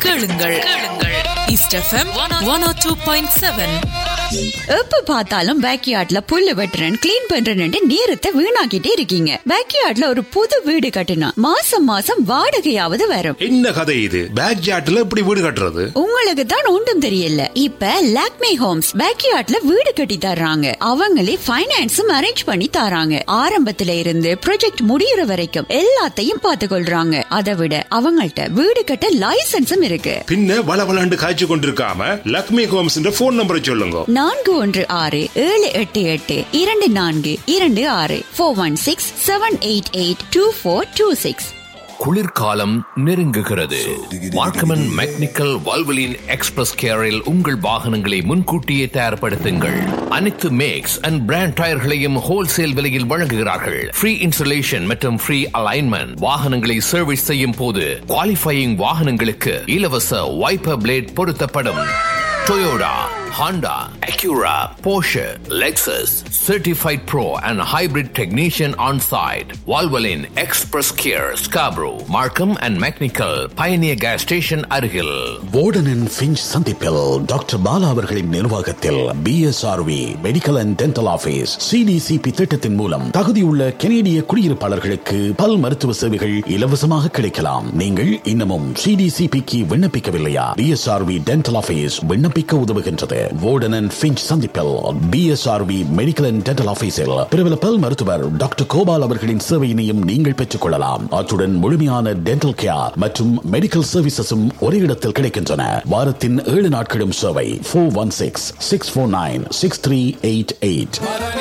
கேளுங்கள் கேளுங்கள் East FM one O two point seven எப்ப பார்த்தாலும் பேக்யார்ட்ல புல்லு வெட்டுறேன் கிளீன் பண்றேன்னு நேரத்தை வீணாக்கிட்டே இருக்கீங்க பேக்யார்ட்ல ஒரு புது வீடு கட்டினா மாசம் மாசம் வாடகையாவது வரும் என்ன கதை இது பேக் ஜாட்ல இப்படி வீடு கட்டுறது உங்களுக்கு தான் ஒன்றும் தெரியல இப்ப லாக்மே ஹோம்ஸ் பேக்யார்ட்ல வீடு கட்டி தர்றாங்க அவங்களே ஃபைனான்ஸும் அரேஞ்ச் பண்ணி தராங்க ஆரம்பத்துல இருந்து ப்ராஜெக்ட் முடியற வரைக்கும் எல்லாத்தையும் பார்த்து கொள்றாங்க அதை விட அவங்கள்ட்ட வீடு கட்ட லைசன்ஸும் இருக்கு பின்ன வள வளண்டு காய்ச்சி கொண்டிருக்காம லக்ஷ்மி ஹோம்ஸ் போன் நம்பரை சொல்லுங்க நான்கு ஒன்று ஆறு ஏழு எட்டு எட்டு இரண்டு நான்கு இரண்டு ஆறு four one six seven eight eight two four two six குளிர்காலம் நெருங்குகிறது மார்க்கமன் மெக்னிக்கல் வல்வலின் எக்ஸ்பிரஸ் கேரில் உங்கள் வாகனங்களை முன்கூட்டியே தயார்படுத்துங்கள் அனைத்து மேக்ஸ் அண்ட் பிராண்ட் டயர்களையும் ஹோல்சேல் விலையில் வழங்குகிறார்கள் ஃப்ரீ இன்சுலேஷன் மற்றும் ஃப்ரீ அலைன்மெண்ட் வாகனங்களை சர்வீஸ் செய்யும் போது குவாலிஃபையிங் வாகனங்களுக்கு இலவச வைப்பர் பிளேட் பொருத்தப்படும் Toyota, Honda, Acura, Porsche, Lexus, certified pro and hybrid technician on site. Valvoline Express Care, Scarborough, Markham and Mechanical, Pioneer Gas Station அருகில் வார்டனின் ஃபிஞ்ச் சந்திப்பில் டாக்டர் பாலா அவர்களின் நிர்வாகத்தில் PSRV medical and dental office CDCP திட்டத்தின் மூலம் தகுதியுள்ள கெனேடிய குடியிருப்பாளர்களுக்கு பல் மருத்துவ சேவைகள் இலவசமாக கிடைக்கலாம் நீங்கள் இன்னமும் சிடிசிபிக்கு விண்ணப்பிக்கவில்லையா பிஎஸ்ஆர்வி டென்டல் ஆபீஸ் விண்ணப்பிக்க உதவுகின்றது வார்டன் அண்ட் ஃபிஞ்ச் சந்திப்பில் பிஎஸ்ஆர்வி மெடிக்கல் அண்ட் டென்டல் ஆபீஸில் பிரபல பல் மருத்துவர் டாக்டர் கோபால் அவர்களின் சேவையினையும் நீங்கள் பெற்றுக் கொள்ளலாம் அத்துடன் முழுமையான டென்டல் கேர் மற்றும் மெடிக்கல் சர்வீசஸும் ஒரே இடத்தில் கிடைக்கின்றன வாரத்தின் ஏழு நாட்களும் சேவை four one six six four nine six three eight eight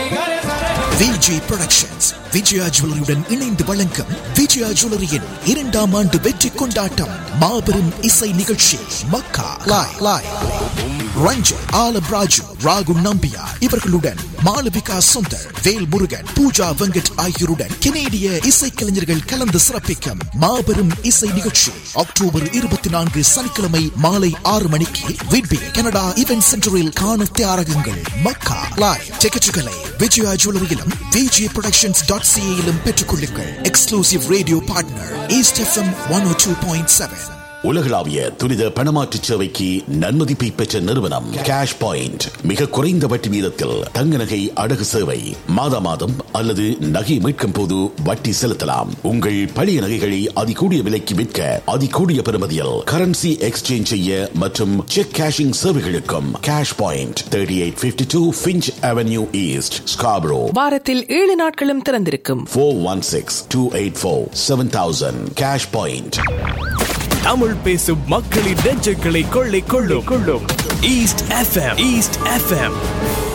VG productions Vijaya ஜுவல்லரியுடன் இணைந்து வழங்கும் விஜயா ஜுவல்லரியின் இரண்டாம் ஆண்டு வெற்றி கொண்டாட்டம் மாபெரும் இசை நிகழ்ச்சி மக்கா லாய் லாய் ரஞ்சன் ஆலம் ராஜு ராகு நம்பியா இவர்களுடன் மாளவிகா சுந்தர் வேல் முருகன் பூஜா வெங்கட் ஆகியோருடன் கெனேடிய இசைக்கலைஞர்கள் கலந்து சிறப்பிக்கும் மாபெரும் இசை நிகழ்ச்சி அக்டோபர் இருபத்தி நான்கு சனிக்கிழமை மாலை ஆறு மணிக்கு விட்பி கனடா இவென்ட் சென்டரில் காண தயாராகுங்கள் மக்கா லாய் டிக்கெட்டுகளை விஜயா ஜுவல்லரியிலும் விஜி ப்ரொடக்ஷன்ஸ் டாட் சிஏயிலும் பெற்றுக்கொள்ளுங்கள் exclusive radio partner East FM one O two point seven உலகளாவிய துரித பணமாற்று சேவைக்கு நன்மதிப்பை பெற்ற நிறுவனம் கேஷ் பாயிண்ட் மிக குறைந்த வட்டி வீதத்தில் தங்க நகை அடகு சேவை மாதா மாதம் அல்லது நகை மீட்கும் போது வட்டி செலுத்தலாம் உங்கள் பழைய நகைகளை அதிகூடிய விலைக்கு விற்க அதிகூடிய பெறுமதியில் கரன்சி எக்ஸ்சேஞ்ச் செய்ய மற்றும் செக் கேஷிங் சேவைகளுக்கும் cash point thirty eight fifty two Finch avenue east Scarborough வாரத்தில் ஏழு நாட்களும் திறந்திருக்கும் four one six two eight four seven thousand cash point Tamil பேசும் மக்களின் நெஞ்சங்களை கொள்ளை கொள்ளும் கொள்ளும் ஈஸ்ட் எஃப்எம் ஈஸ்ட் எஃப்எம்